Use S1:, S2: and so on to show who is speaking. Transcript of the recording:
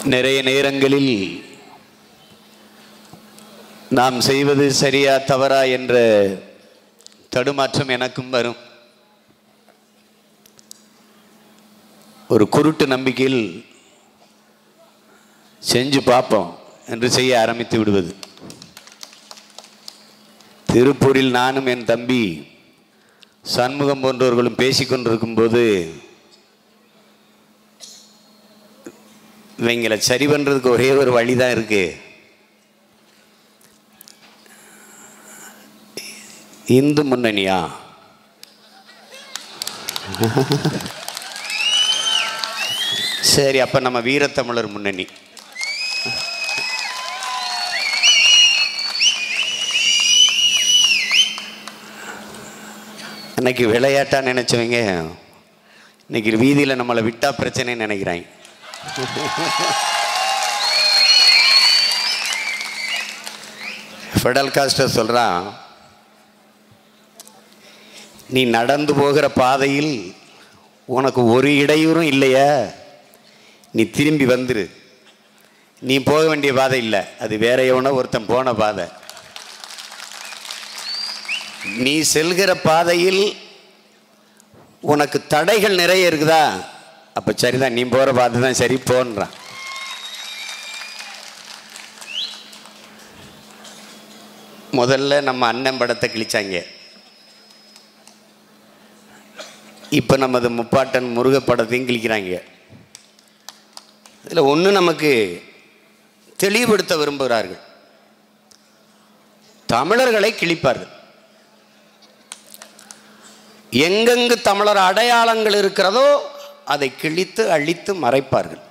S1: நிறைய நேரங்களில் நாம் செய்வது சரியா தவறா என்ற தடுமாற்றம் எனக்கும் வரும் ஒரு குருட்டு நம்பிக்கையில் செஞ்சு பார்ப்போம் என்று செய்ய ஆரம்பித்து விடுவது திருப்பூரில் நானும் என் தம்பி சண்முகம் போன்றவர்களும் பேசிக்கொண்டிருக்கும் போது இவங்களை சரி பண்ணுறதுக்கு ஒரே ஒரு வழி தான் இருக்கு இந்து முன்னணியா சரி அப்போ நம்ம வீரத்தமிழர் முன்னணி அன்னைக்கு விளையாட்டா நினைச்சவங்க இன்னைக்கு வீதியில் நம்மளை விட்டா பிரச்சனைன்னு நினைக்கிறாங்க ஃபெடல் காஸ்டர் சொல்கிறான் நீ நடந்து போகிற பாதையில் உனக்கு ஒரு இடையூறும் இல்லையா நீ திரும்பி வந்துரு நீ போக வேண்டிய பாதை இல்லை அது வேற எவனோ ஒருத்தன் போன பாதை நீ செல்கிற பாதையில் உனக்கு தடைகள் நிறைய இருக்குதா அப்போ சரிதான் நீ போகிற பாதை தான் சரி போன்றான் முதல்ல நம்ம அண்ணன் படத்தை கிழிச்சாங்க இப்போ நமது முப்பாட்டன் முருக படத்தையும் கிழிக்கிறாங்க இதில் ஒன்று நமக்கு தெளிவுபடுத்த விரும்புகிறார்கள் தமிழர்களை கிழிப்பார்கள் எங்கெங்கு தமிழர் அடையாளங்கள் இருக்கிறதோ அதை கிழித்து அழித்து மறைப்பார்கள்